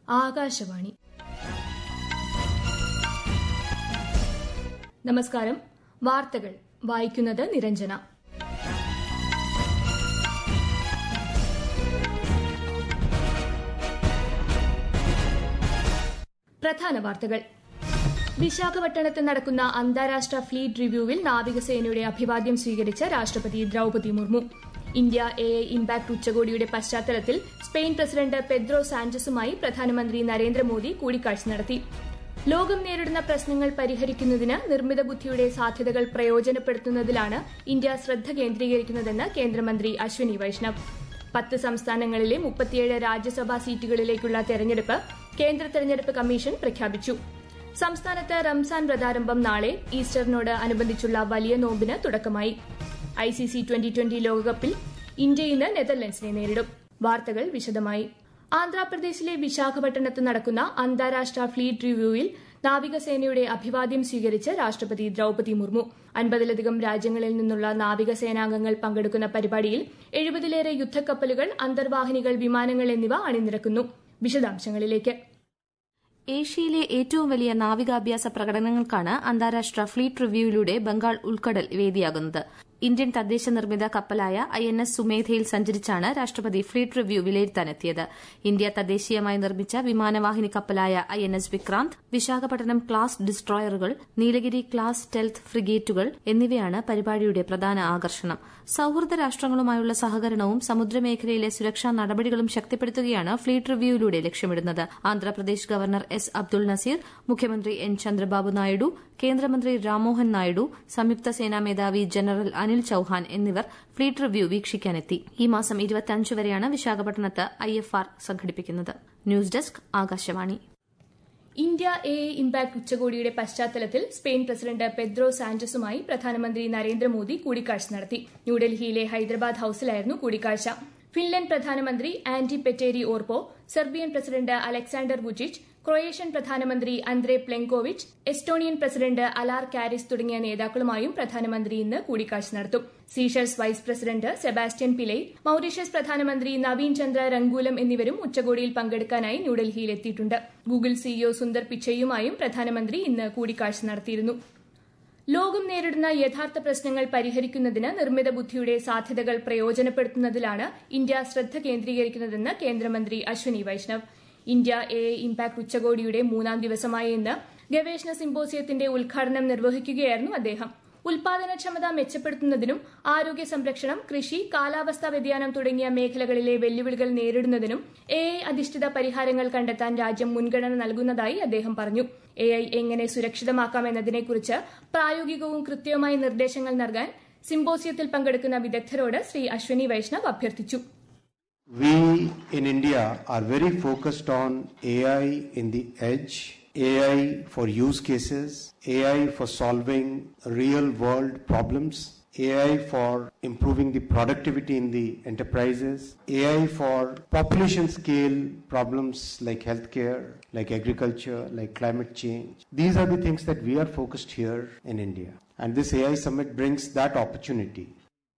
ആകാശവാണി നമസ്കാരം വാർത്തകൾ വായിക്കുന്നത് നിരഞ്ജന പ്രധാന വാർത്തകൾ വിശാഖപട്ടണത്ത് നടക്കുന്ന അന്താരാഷ്ട്ര ഫ്ലീറ്റ് റിവ്യൂവിൽ നാവികസേനയുടെ അഭിവാദ്യം സ്വീകരിച്ച രാഷ്ട്രപതി Droupadi Murmu India A I impact ഉച്ചകോടിയുടെ പശ്ചാത്തലത്തിൽ സ്പെയിൻ പ്രസിഡന്റ് പെദ്രോ സാഞ്ചസുമായി പ്രധാനമന്ത്രി നരേന്ദ്രമോദി കൂടിക്കാഴ്ച നടത്തി ലോകം നേരിടുന്ന പ്രശ്നങ്ങൾ പരിഹരിക്കുന്നതിന് നിർമ്മിത ബുദ്ധിയുടെ സാധ്യതകൾ പ്രയോജനപ്പെടുത്തുന്നതിലാണ് ഇന്ത്യ ശ്രദ്ധ കേന്ദ്രീകരിക്കുന്നതെന്ന് കേന്ദ്രമന്ത്രി അശ്വനി വൈഷ്ണവ് പത്ത് സംസ്ഥാനങ്ങളിലെ മുപ്പത്തിയേഴ് രാജ്യസഭാ സീറ്റുകളിലേക്കുള്ള തെരഞ്ഞെടുപ്പ് കേന്ദ്ര തെരഞ്ഞെടുപ്പ് കമ്മീഷൻ പ്രഖ്യാപിച്ചു സംസ്ഥാനത്ത് റംസാൻ വ്രതാരംഭം നാളെ ഈസ്റ്ററിനോട് അനുബന്ധിച്ചുള്ള വലിയ നോമ്പിന് തുടക്കമായി ഐസിസി ട്വന്റി ട്വന്റി ലോകകപ്പിൽ ഇന്ത്യ ഇന്ന് നെതർലൻഡ്സിനെ നേരിടും വാർത്തകൾ വിശദമായി ആന്ധ്രാപ്രദേശിലെ വിശാഖപട്ടണത്ത് നടക്കുന്ന അന്താരാഷ്ട്ര ഫ്ലീറ്റ് റിവ്യൂവിൽ നാവികസേനയുടെ അഭിവാദ്യം സ്വീകരിച്ച് രാഷ്ട്രപതി ദ്രൌപതി മുർമു അൻപതിലധികം രാജ്യങ്ങളിൽ നിന്നുള്ള നാവികസേനാംഗങ്ങൾ പങ്കെടുക്കുന്ന പരിപാടിയിൽ എഴുപതിലേറെ യുദ്ധക്കപ്പലുകൾ അന്തർവാഹിനികൾ വിമാനങ്ങൾ എന്നിവ അണിനിരക്കുന്നു വിശദാംശങ്ങളിലേക്ക് ഏഷ്യയിലെ ഏറ്റവും വലിയ നാവികാഭ്യാസ പ്രകടനങ്ങൾക്കാണ് അന്താരാഷ്ട്ര ഫ്ലീറ്റ് റിവ്യൂവിലൂടെ ബംഗാൾ ഉൾക്കടൽ വേദിയാകുന്നത് ഇന്ത്യൻ തദ്ദേശ നിർമ്മിത കപ്പലായ ഐ എൻ എസ് സുമേധയിൽ സഞ്ചരിച്ചാണ് രാഷ്ട്രപതി ഫ്ലീറ്റ് റിവ്യൂ വിലയിരുത്താനെത്തിയത് ഇന്ത്യ തദ്ദേശീയമായി നിർമ്മിച്ച വിമാനവാഹിനി കപ്പലായ I N S Vikrant Visakhapatnam class ഡിസ്ട്രോയറുകൾ നീലഗിരി ക്ലാസ് സ്റ്റെൽത്ത് ഫ്രിഗേറ്റുകൾ എന്നിവയാണ് പരിപാടിയുടെ പ്രധാന ആകർഷണം സൌഹൃദ രാഷ്ട്രങ്ങളുമായുള്ള സഹകരണവും സമുദ്രമേഖലയിലെ സുരക്ഷാ നടപടികളും ശക്തിപ്പെടുത്തുകയാണ് ഫ്ലീറ്റ് റിവ്യൂവിലൂടെ ലക്ഷ്യമിടുന്നത് ആന്ധ്രാപ്രദേശ് ഗവർണർ എസ് അബ്ദുൾ നസീർ മുഖ്യമന്ത്രി എൻ ചന്ദ്രബാബു നായിഡു കേന്ദ്രമന്ത്രി രാംമോഹൻ നായിഡു സംയുക്ത സേനാ മേധാവി ജനറൽ അനിൽ ചൌഹാൻ എന്നിവർ ഫ്ലീറ്റ് റിവ്യൂ വീക്ഷിക്കാനെത്തി ഈ മാസം ഇരുപത്തിയഞ്ച് വരെയാണ് വിശാഖപട്ടണത്ത് ഐ എഫ് ആർ സംഘടിപ്പിക്കുന്നത് news desk Akashvani India A I impact ഉച്ചകോടിയുടെ പശ്ചാത്തലത്തിൽ സ്പെയിൻ പ്രസിഡന്റ് പെദ്രോ സാഞ്ചസുമായി പ്രധാനമന്ത്രി നരേന്ദ്രമോദി കൂടിക്കാഴ്ച നടത്തി ന്യൂഡൽഹിയിലെ ഹൈദരാബാദ് ഹൌസിലായിരുന്നു കൂടിക്കാഴ്ച ഫിൻലൻഡ് പ്രധാനമന്ത്രി Antti Petteri Orpo Serbian president Aleksandar Vucic Croatian പ്രധാനമന്ത്രി Andrej Plenkovic Estonian president Alar Karis തുടങ്ങിയ നേതാക്കളുമായും പ്രധാനമന്ത്രി ഇന്ന് കൂടിക്കാഴ്ച നടത്തും Seychelles vice president Sebastian Pillay Mauritius പ്രധാനമന്ത്രി നവീൻ ചന്ദ്ര രംഗൂലം എന്നിവരും ഉച്ചകോടിയിൽ പങ്കെടുക്കാനായി ന്യൂഡൽഹിയിൽ എത്തിയിട്ടുണ്ട് ഗൂഗിൾ സിഇഒ സുന്ദർ പിച്ചയുമായും പ്രധാനമന്ത്രി ഇന്ന് കൂടിക്കാഴ്ച നടത്തിയിരുന്നു ലോകം നേരിടുന്ന യഥാർത്ഥ പ്രശ്നങ്ങൾ പരിഹരിക്കുന്നതിന് നിർമ്മിത ബുദ്ധിയുടെ സാധ്യതകൾ പ്രയോജനപ്പെടുത്തുന്നതിലാണ് ഇന്ത്യ ശ്രദ്ധ കേന്ദ്രീകരിക്കുന്നതെന്ന് കേന്ദ്രമന്ത്രി Ashwini Vaishnaw India A I impact ഉച്ചകോടിയുടെ മൂന്നാം ദിവസമായ ഇന്ന് ഗവേഷണ സിമ്പോസിയത്തിന്റെ ഉദ്ഘാടനം നിർവഹിക്കുകയായിരുന്നു അദ്ദേഹം ഉൽപാദനക്ഷമത മെച്ചപ്പെടുത്തുന്നതിനും ആരോഗ്യ സംരക്ഷണം കൃഷി കാലാവസ്ഥാ വ്യതിയാനം തുടങ്ങിയ മേഖലകളിലെ വെല്ലുവിളികൾ നേരിടുന്നതിനും എ ഐ അധിഷ്ഠിത പരിഹാരങ്ങൾ കണ്ടെത്താൻ രാജ്യം മുൻഗണന നൽകുന്നതായി അദ്ദേഹം പറഞ്ഞു എ ഐ എങ്ങനെ സുരക്ഷിതമാക്കാം എന്നതിനെക്കുറിച്ച് പ്രായോഗികവും കൃത്യവുമായ നിർദ്ദേശങ്ങൾ നൽകാൻ സിമ്പോസിയത്തിൽ പങ്കെടുക്കുന്ന വിദഗ്ധരോട് ശ്രീ അശ്വനി വൈഷ്ണവ് അഭ്യർത്ഥിച്ചു We in India are very focused on AI in the edge, AI for use cases, AI for solving real world problems, AI for improving the productivity in the enterprises, AI for population scale problems like healthcare, like agriculture, like climate change. These are the things that we are focused here in India. And this AI summit brings that opportunity.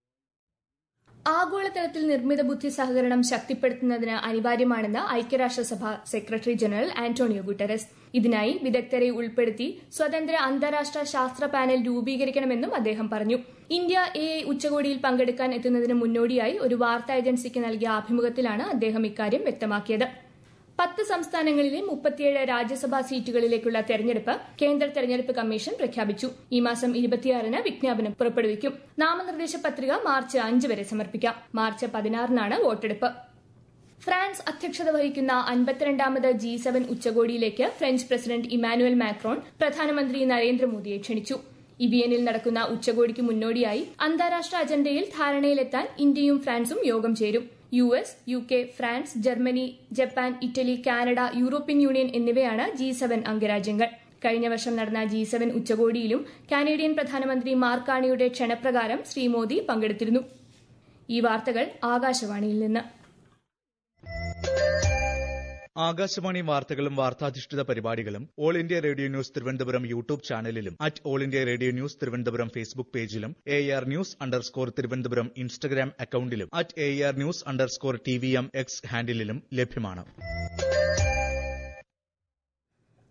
ആഗോളതലത്തിൽ നിർമ്മിത ബുദ്ധി സഹകരണം ശക്തിപ്പെടുത്തുന്നതിന് അനിവാര്യമാണെന്ന് ഐക്യരാഷ്ട്രസഭ secretary general Antonio Guterres ഇതിനായി വിദഗ്ധരെ ഉൾപ്പെടുത്തി സ്വതന്ത്ര അന്താരാഷ്ട്ര ശാസ്ത്ര പാനൽ രൂപീകരിക്കണമെന്നും അദ്ദേഹം പറഞ്ഞു ഇന്ത്യ എ ഐ ഉച്ചകോടിയിൽ പങ്കെടുക്കാൻ എത്തുന്നതിന് മുന്നോടിയായി ഒരു വാർത്താ ഏജൻസിക്ക് നൽകിയ അഭിമുഖത്തിലാണ് അദ്ദേഹം ഇക്കാര്യം വ്യക്തമാക്കിയത് പത്ത് സംസ്ഥാനങ്ങളിലെ മുപ്പത്തിയേഴ് രാജ്യസഭാ സീറ്റുകളിലേക്കുള്ള തെരഞ്ഞെടുപ്പ് കേന്ദ്ര തെരഞ്ഞെടുപ്പ് കമ്മീഷൻ പ്രഖ്യാപിച്ചു ഈ മാസം ഇരുപത്തിയാറിന് വിജ്ഞാപനം പുറപ്പെടുവിക്കും നാമനിർദ്ദേശ പത്രിക മാർച്ച് അഞ്ച് വരെ സമർപ്പിക്കാം മാർച്ച് പതിനാറിനാണ് വോട്ടെടുപ്പ് ഫ്രാൻസ് അധ്യക്ഷത വഹിക്കുന്ന അൻപത്തിരണ്ടാമത് ജി സെവൻ ഉച്ചകോടിയിലേക്ക് ഫ്രഞ്ച് പ്രസിഡന്റ് ഇമാനുവൽ മാക്രോൺ പ്രധാനമന്ത്രി നരേന്ദ്രമോദിയെ ക്ഷണിച്ചു ഇവിയനിൽ നടക്കുന്ന ഉച്ചകോടിക്ക് മുന്നോടിയായി അന്താരാഷ്ട്ര അജണ്ടയിൽ ധാരണയിലെത്താൻ ഇന്ത്യയും ഫ്രാൻസും യോഗം ചേരും U S U K France Germany Japan Italy Canada European union എന്നിവയാണ് ജി സെവൻ അംഗരാജ്യങ്ങൾ കഴിഞ്ഞ വർഷം നടന്ന ജി സെവൻ ഉച്ചകോടിയിലും കാനേഡിയൻ പ്രധാനമന്ത്രി മാർക്കാണിയുടെ ക്ഷണപ്രകാരം ശ്രീ മോദി പങ്കെടുത്തിരുന്നു ഈ വാർത്തകൾ ആകാശവാണിയിൽ നിന്ന് ആകാശവാണി വാർത്തകളും വാർത്താധിഷ്ഠിത പരിപാടികളും all India radio news Thiruvananthapuram YouTube ചാനലിലും at all India radio news Thiruvananthapuram Facebook പേജിലും A R news underscore Thiruvananthapuram Instagram അക്കൌണ്ടിലും at A R news underscore T V M X ഹാൻഡിലും ലഭ്യമാണ്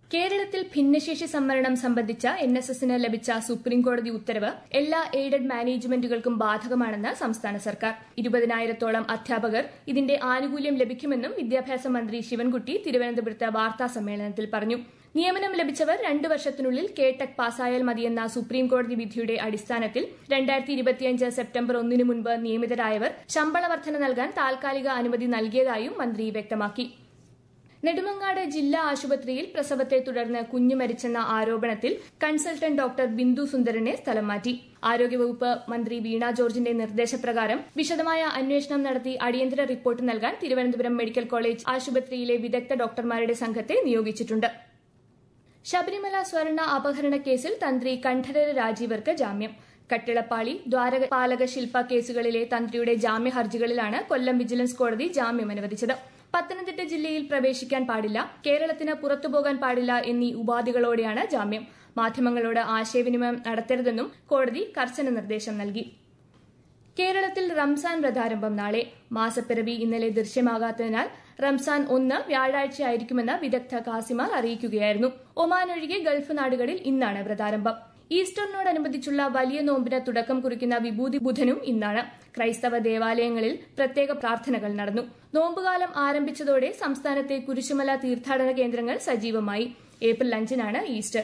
കേരളത്തിൽ ഭിന്നശേഷി സംവരണം സംബന്ധിച്ച എൻ എസ് എസിന് ലഭിച്ച സുപ്രീംകോടതി ഉത്തരവ് എല്ലാ എയ്ഡഡ് മാനേജ്മെന്റുകൾക്കും ബാധകമാണെന്ന് സംസ്ഥാന സർക്കാർ ഇരുപതിനായിരത്തോളം അധ്യാപകർ ഇതിന്റെ ആനുകൂല്യം ലഭിക്കുമെന്നും വിദ്യാഭ്യാസ മന്ത്രി ശിവൻകുട്ടി തിരുവനന്തപുരത്ത് വാർത്താ സമ്മേളനത്തിൽ പറഞ്ഞു നിയമനം ലഭിച്ചവർ രണ്ടു വർഷത്തിനുള്ളിൽ കേടെക് പാസ്സായാൽ മതിയെന്ന സുപ്രീംകോടതി വിധിയുടെ അടിസ്ഥാനത്തിൽ രണ്ടായിരത്തി ഇരുപത്തിയഞ്ച് സെപ്റ്റംബർ ഒന്നിനു മുൻപ് നിയമിതരായവർ ശമ്പള വർധന നൽകാൻ താൽക്കാലിക അനുമതി നൽകിയതായും മന്ത്രി വ്യക്തമാക്കി നെടുമങ്ങാട് ജില്ലാ ആശുപത്രിയിൽ പ്രസവത്തെ തുടർന്ന് കുഞ്ഞു മരിച്ചെന്ന ആരോപണത്തിൽ കൺസൾട്ടന്റ് ഡോക്ടർ ബിന്ദു സുന്ദരനെ സ്ഥലം മാറ്റി ആരോഗ്യവകുപ്പ് മന്ത്രി വീണ ജോർജിന്റെ നിർദ്ദേശപ്രകാരം വിശദമായ അന്വേഷണം നടത്തി അടിയന്തര റിപ്പോർട്ട് നൽകാൻ തിരുവനന്തപുരം മെഡിക്കൽ കോളേജ് ആശുപത്രിയിലെ വിദഗ്ധ ഡോക്ടർമാരുടെ സംഘത്തെ നിയോഗിച്ചിട്ടുണ്ട് ശബരിമല സ്വർണ്ണ അപഹരണ കേസിൽ തന്ത്രി കണ്ഠരര് രാജീവർക്ക് ജാമ്യം കട്ടിളപ്പാളി ദ്വാരപാലക ശില്പ കേസുകളിലെ തന്ത്രിയുടെ ജാമ്യ ഹർജികളിലാണ് കൊല്ലം വിജിലൻസ് കോടതി ജാമ്യം അനുവദിച്ചത് പത്തനംതിട്ട ജില്ലയിൽ പ്രവേശിക്കാൻ പാടില്ല കേരളത്തിന് പുറത്തുപോകാൻ പാടില്ല എന്നീ ഉപാധികളോടെയാണ് ജാമ്യം മാധ്യമങ്ങളോട് ആശയവിനിമയം നടത്തരുതെന്നും കോടതി കർശന നിർദ്ദേശം നൽകി കേരളത്തിൽ റംസാൻ വ്രതാരംഭം നാളെ മാസപ്പിറവി ഇന്നലെ ദൃശ്യമാകാത്തതിനാൽ റംസാൻ ഒന്ന് വ്യാഴാഴ്ചയായിരിക്കുമെന്ന് വിദഗ്ധ കാസിമാർ അറിയിക്കുകയായിരുന്നു ഒമാൻ ഒഴികെ ഗൾഫ് നാടുകളിൽ ഇന്നാണ് വ്രതാരംഭം ഈസ്റ്ററിനോടനുബന്ധിച്ചുള്ള വലിയ നോമ്പിന് തുടക്കം കുറിക്കുന്ന വിഭൂതി ബുധനും ഇന്നാണ് ക്രൈസ്തവ ദേവാലയങ്ങളിൽ പ്രത്യേക പ്രാർത്ഥനകൾ നടന്നു നോമ്പുകാലം ആരംഭിച്ചതോടെ സംസ്ഥാനത്തെ കുരിശുമല തീർത്ഥാടന കേന്ദ്രങ്ങൾ സജീവമായി ഏപ്രിൽ അഞ്ചിനാണ് ഈസ്റ്റർ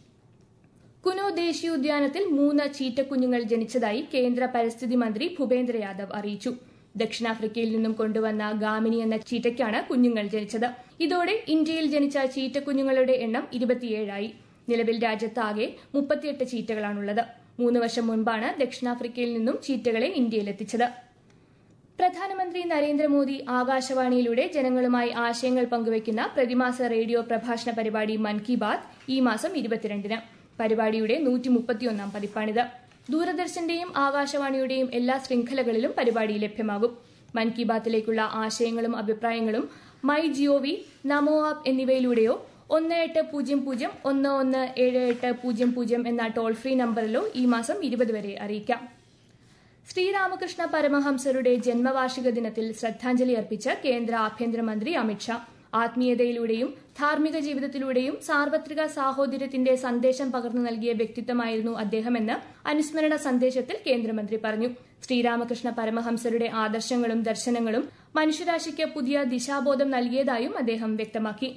കുനോ ദേശീയോദ്യാനത്തിൽ മൂന്ന് ചീറ്റക്കുഞ്ഞുങ്ങൾ ജനിച്ചതായി കേന്ദ്ര പരിസ്ഥിതി മന്ത്രി ഭൂപേന്ദ്ര യാദവ് അറിയിച്ചു ദക്ഷിണാഫ്രിക്കയിൽ നിന്നും കൊണ്ടുവന്ന ഗാമിനി എന്ന ചീറ്റയ്ക്കാണ് കുഞ്ഞുങ്ങൾ ജനിച്ചത് ഇതോടെ ഇന്ത്യയിൽ ജനിച്ച ചീറ്റക്കുഞ്ഞുങ്ങളുടെ എണ്ണം ഇരുപത്തിയേഴായി നിലവിൽ രാജ്യത്താകെ മുപ്പത്തിയെട്ട് ചീറ്റകളാണുള്ളത് മൂന്ന് വർഷം മുൻപാണ് ദക്ഷിണാഫ്രിക്കയിൽ നിന്നും ചീറ്റകളെ ഇന്ത്യയിലെത്തിച്ചത് പ്രധാനമന്ത്രി നരേന്ദ്രമോദി ആകാശവാണിയിലൂടെ ജനങ്ങളുമായി ആശയങ്ങൾ പങ്കുവയ്ക്കുന്ന പ്രതിമാസ റേഡിയോ പ്രഭാഷണ പരിപാടി മൻ കി ബാത് ഈ മാസം ഇരുപത്തിരണ്ടിന് പരിപാടിയുടെ നൂറ്റി മുപ്പത്തിയൊന്നാം പതിപ്പാണിത് ദൂരദർശന്റെയും ആകാശവാണിയുടെയും എല്ലാ ശൃംഖലകളിലും പരിപാടി ലഭ്യമാകും മൻ കി ബാത്തിലേക്കുള്ള ആശയങ്ങളും അഭിപ്രായങ്ങളും മൈ ജിഒവി നമോ ആപ്പ് എന്നിവയിലൂടെയോ ഒന്ന് എട്ട് പൂജ്യം പൂജ്യം ഒന്ന് ഒന്ന് ഏഴ് എട്ട് പൂജ്യം പൂജ്യം എന്ന ടോൾ ഫ്രീ നമ്പറിലോ ഈ മാസം ഇരുപത് വരെ അറിയിക്കാം ശ്രീരാമകൃഷ്ണ പരമഹംസരുടെ ജന്മവാർഷിക ദിനത്തിൽ ശ്രദ്ധാഞ്ജലി അർപ്പിച്ച് കേന്ദ്ര ആഭ്യന്തരമന്ത്രി അമിത്ഷാ ആത്മീയതയിലൂടെയും ധാർമ്മിക ജീവിതത്തിലൂടെയും സാർവത്രിക സാഹോദര്യത്തിന്റെ സന്ദേശം പകർന്നു നൽകിയ വ്യക്തിത്വമായിരുന്നു അദ്ദേഹമെന്ന് അനുസ്മരണ സന്ദേശത്തിൽ കേന്ദ്രമന്ത്രി പറഞ്ഞു ശ്രീരാമകൃഷ്ണ പരമഹംസരുടെ ആദർശങ്ങളും ദർശനങ്ങളും മനുഷ്യരാശിക്ക് പുതിയ ദിശാബോധം നൽകിയതായും അദ്ദേഹം വ്യക്തമാക്കി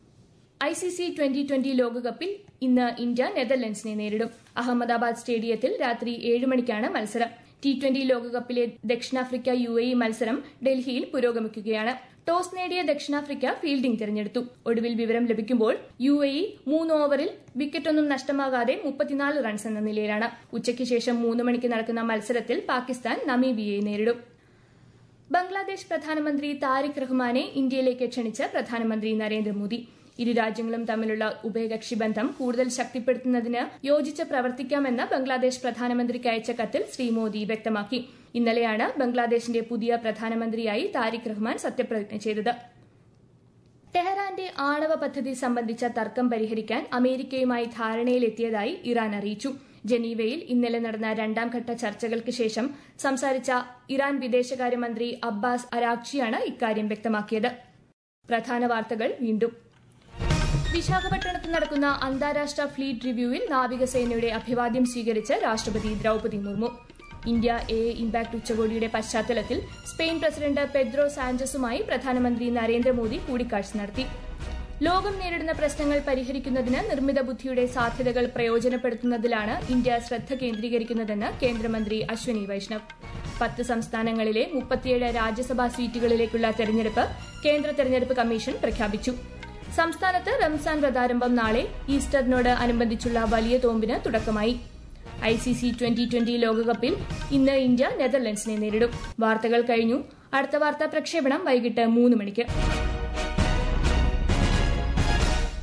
I C C twenty twenty ലോകകപ്പിൽ ഇന്ന് ഇന്ത്യ നെതർലൻഡ്സിനെ നേരിടും അഹമ്മദാബാദ് സ്റ്റേഡിയത്തിൽ രാത്രി ഏഴ് മണിക്കാണ് മത്സരം ടി ട്വന്റി ലോകകപ്പിലെ ദക്ഷിണാഫ്രിക്ക യു എ ഇ മത്സരം ഡൽഹിയിൽ പുരോഗമിക്കുകയാണ് ടോസ് നേടിയ ദക്ഷിണാഫ്രിക്ക ഫീൽഡിംഗ് തിരഞ്ഞെടുത്തു ഒടുവിൽ വിവരം ലഭിക്കുമ്പോൾ യു എ ഇ മൂന്ന് ഓവറിൽ വിക്കറ്റൊന്നും നഷ്ടമാകാതെ മുപ്പത്തിനാല് റൺസ് എന്ന നിലയിലാണ് ഉച്ചയ്ക്ക് ശേഷം മൂന്ന് മണിക്ക് നടക്കുന്ന മത്സരത്തിൽ പാകിസ്ഥാൻ നമീബിയയെ നേരിടും ബംഗ്ലാദേശ് പ്രധാനമന്ത്രി താരിഖ് റഹ്മാനെ ഇന്ത്യയിലേക്ക് ക്ഷണിച്ച് പ്രധാനമന്ത്രി നരേന്ദ്രമോദി ഇരു രാജ്യങ്ങളും തമ്മിലുള്ള ഉഭയകക്ഷി ബന്ധം കൂടുതൽ ശക്തിപ്പെടുത്തുന്നതിന് യോജിച്ച് പ്രവർത്തിക്കാമെന്ന് ബംഗ്ലാദേശ് പ്രധാനമന്ത്രിക്ക് അയച്ച കത്തിൽ ശ്രീ മോദി വ്യക്തമാക്കി ഇന്നലെയാണ് ബംഗ്ലാദേശിന്റെ പുതിയ പ്രധാനമന്ത്രിയായി താരിഖ് റഹ്മാൻ സത്യപ്രതിജ്ഞ ചെയ്തത് ടെഹ്റാന്റെ ആണവ പദ്ധതി സംബന്ധിച്ച തർക്കം പരിഹരിക്കാൻ അമേരിക്കയുമായി ധാരണയിലെത്തിയതായി ഇറാൻ അറിയിച്ചു ജനീവയിൽ ഇന്നലെ നടന്ന രണ്ടാം ഘട്ട ചർച്ചകൾക്ക് ശേഷം സംസാരിച്ച ഇറാൻ വിദേശകാര്യമന്ത്രി അബ്ബാസ് അരാക്ചിയാണ് ഇക്കാര്യം വ്യക്തമാക്കിയത് പ്രധാന വാർത്തകൾ വീണ്ടും വിശാഖപട്ടണത്ത് നടക്കുന്ന അന്താരാഷ്ട്ര ഫ്ലീറ്റ് റിവ്യൂവിൽ നാവികസേനയുടെ അഭിവാദ്യം സ്വീകരിച്ച് രാഷ്ട്രപതി Droupadi Murmu India A impact ഉച്ചകോടിയുടെ പശ്ചാത്തലത്തിൽ സ്പെയിൻ പ്രസിഡന്റ് പെദ്രോ സാഞ്ചസുമായി പ്രധാനമന്ത്രി നരേന്ദ്രമോദി കൂടിക്കാഴ്ച നടത്തി ലോകം നേരിടുന്ന പ്രശ്നങ്ങൾ പരിഹരിക്കുന്നതിന് നിർമ്മിത ബുദ്ധിയുടെ സാധ്യതകൾ പ്രയോജനപ്പെടുത്തുന്നതിലാണ് ഇന്ത്യ ശ്രദ്ധ കേന്ദ്രീകരിക്കുന്നതെന്ന് കേന്ദ്രമന്ത്രി അശ്വനി വൈഷ്ണവ് പത്ത് സംസ്ഥാനങ്ങളിലെ മുപ്പത്തിയേഴ് രാജ്യസഭാ സീറ്റുകളിലേക്കുള്ള തെരഞ്ഞെടുപ്പ് കേന്ദ്ര തെരഞ്ഞെടുപ്പ് കമ്മീഷൻ പ്രഖ്യാപിച്ചു സംസ്ഥാനത്ത് റംസാൻ വ്രതാരംഭം നാളെ ഈസ്റ്ററിനോട് അനുബന്ധിച്ചുള്ള വലിയ തോമ്പിന് തുടക്കമായി I C C twenty twenty ലോകകപ്പിൽ ഇന്ന് ഇന്ത്യ നെതർലൻഡ്സിനെ നേരിടും വാർത്തകൾ കഴിഞ്ഞു അടുത്ത വാർത്താ പ്രക്ഷേപണം വൈകിട്ട് മൂന്ന് മണിക്ക്